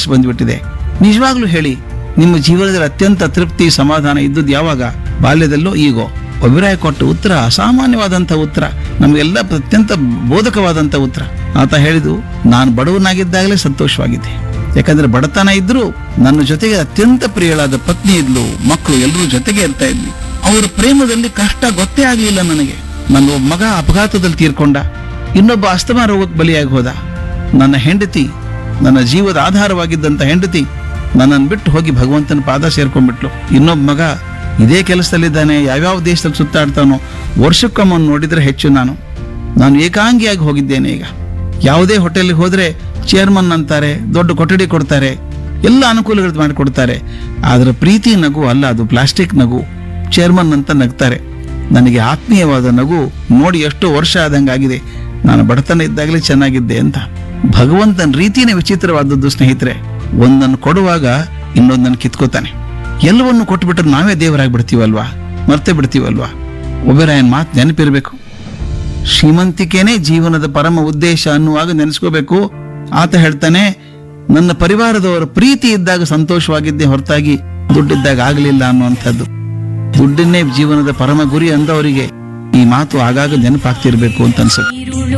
ವಯಸ್ಸು ಬಂದ್ಬಿಟ್ಟಿದೆ ನಿಜವಾಗ್ಲೂ ಹೇಳಿ ನಿಮ್ಮ ಜೀವನದಲ್ಲಿ ಅತ್ಯಂತ ತೃಪ್ತಿ ಸಮಾಧಾನ ಇದ್ದದ್ದು ಯಾವಾಗ ಬಾಲ್ಯದಲ್ಲೋ ಈಗೋ ಅಭಿಪ್ರಾಯ ಕೊಟ್ಟ ಉತ್ತರ ಅಸಾಮಾನ್ಯವಾದಂಥ ಉತ್ತರ ನಮಗೆಲ್ಲ ಅತ್ಯಂತ ಬೋಧಕವಾದಂಥ ಉತ್ತರ ಆತ ಹೇಳಿದು ನಾನು ಬಡವನಾಗಿದ್ದಾಗಲೇ ಸಂತೋಷವಾಗಿದ್ದೆ ಯಾಕಂದ್ರೆ ಬಡತನ ಇದ್ರೂ ನನ್ನ ಜೊತೆಗೆ ಅತ್ಯಂತ ಪ್ರಿಯಳಾದ ಪತ್ನಿ ಇದ್ಲು ಮಕ್ಕಳು ಎಲ್ಲರೂ ಜೊತೆಗೆ ಇರ್ತಾ ಇದ್ವಿ ಅವರ ಪ್ರೇಮದಲ್ಲಿ ಕಷ್ಟ ಗೊತ್ತೇ ಆಗಲಿಲ್ಲ ನನಗೆ ನನ್ನ ಒಬ್ಬ ಮಗ ಅಪಘಾತದಲ್ಲಿ ತೀರ್ಕೊಂಡ ಇನ್ನೊಬ್ಬ ಅಸ್ತಮಾ ರೋಗಕ್ಕೆ ಬಲಿಯಾಗಿ ಹೋದ ನನ್ನ ಹೆಂಡತಿ ನನ್ನ ಜೀವದ ಆಧಾರವಾಗಿದ್ದಂಥ ಹೆಂಡತಿ ನನ್ನನ್ನು ಬಿಟ್ಟು ಹೋಗಿ ಭಗವಂತನ ಪಾದ ಸೇರ್ಕೊಂಡ್ಬಿಟ್ಲು ಇನ್ನೊಬ್ಬ ಮಗ ಇದೇ ಕೆಲಸದಲ್ಲಿದ್ದಾನೆ ಯಾವ್ಯಾವ ದೇಶದಲ್ಲಿ ಸುತ್ತಾಡ್ತಾನೋ ವರ್ಷಕ್ಕೊಮ್ಮೆ ನೋಡಿದ್ರೆ ಹೆಚ್ಚು ನಾನು ನಾನು ಏಕಾಂಗಿಯಾಗಿ ಹೋಗಿದ್ದೇನೆ ಈಗ ಯಾವುದೇ ಹೋಟೆಲ್ಗೆ ಹೋದ್ರೆ ಚೇರ್ಮನ್ ಅಂತಾರೆ ದೊಡ್ಡ ಕೊಠಡಿ ಕೊಡ್ತಾರೆ ಎಲ್ಲ ಅನುಕೂಲಗಳು ಮಾಡಿಕೊಡ್ತಾರೆ ಆದ್ರೆ ಪ್ರೀತಿ ನಗು ಅಲ್ಲ ಅದು ಪ್ಲಾಸ್ಟಿಕ್ ನಗು ಚೇರ್ಮನ್ ಅಂತ ನಗ್ತಾರೆ ನನಗೆ ಆತ್ಮೀಯವಾದ ನಗು ನೋಡಿ ಎಷ್ಟೋ ವರ್ಷ ಆದಂಗಾಗಿದೆ ನಾನು ಬಡತನ ಇದ್ದಾಗಲೇ ಚೆನ್ನಾಗಿದ್ದೆ ಅಂತ ಭಗವಂತನ ರೀತಿನೇ ವಿಚಿತ್ರವಾದದ್ದು ಸ್ನೇಹಿತರೆ ಒಂದನ್ನು ಕೊಡುವಾಗ ಇನ್ನೊಂದನ್ನು ಕಿತ್ಕೋತಾನೆ ಎಲ್ಲವನ್ನು ಕೊಟ್ಬಿಟ್ರೆ ನಾವೇ ದೇವರಾಗಿ ಬಿಡ್ತೀವಲ್ವಾ ಮರ್ತೆ ಬಿಡ್ತೀವಲ್ವಾ ಒಬ್ಬರಾಯನ್ ಮಾತು ನೆನಪಿರ್ಬೇಕು ಶ್ರೀಮಂತಿಕೆನೇ ಜೀವನದ ಪರಮ ಉದ್ದೇಶ ಅನ್ನುವಾಗ ನೆನೆಸ್ಕೋಬೇಕು ಆತ ಹೇಳ್ತಾನೆ ನನ್ನ ಪರಿವಾರದವರ ಪ್ರೀತಿ ಇದ್ದಾಗ ಸಂತೋಷವಾಗಿದ್ದೆ ಹೊರತಾಗಿ ದುಡ್ಡಿದ್ದಾಗ ಆಗಲಿಲ್ಲ ಅನ್ನುವಂಥದ್ದು ದುಡ್ಡನ್ನೇ ಜೀವನದ ಪರಮ ಗುರಿ ಅಂದವರಿಗೆ ಈ ಮಾತು ಆಗಾಗ ನೆನಪಾಗ್ತಿರ್ಬೇಕು ಅಂತ ಅನ್ಸುತ್ತೆ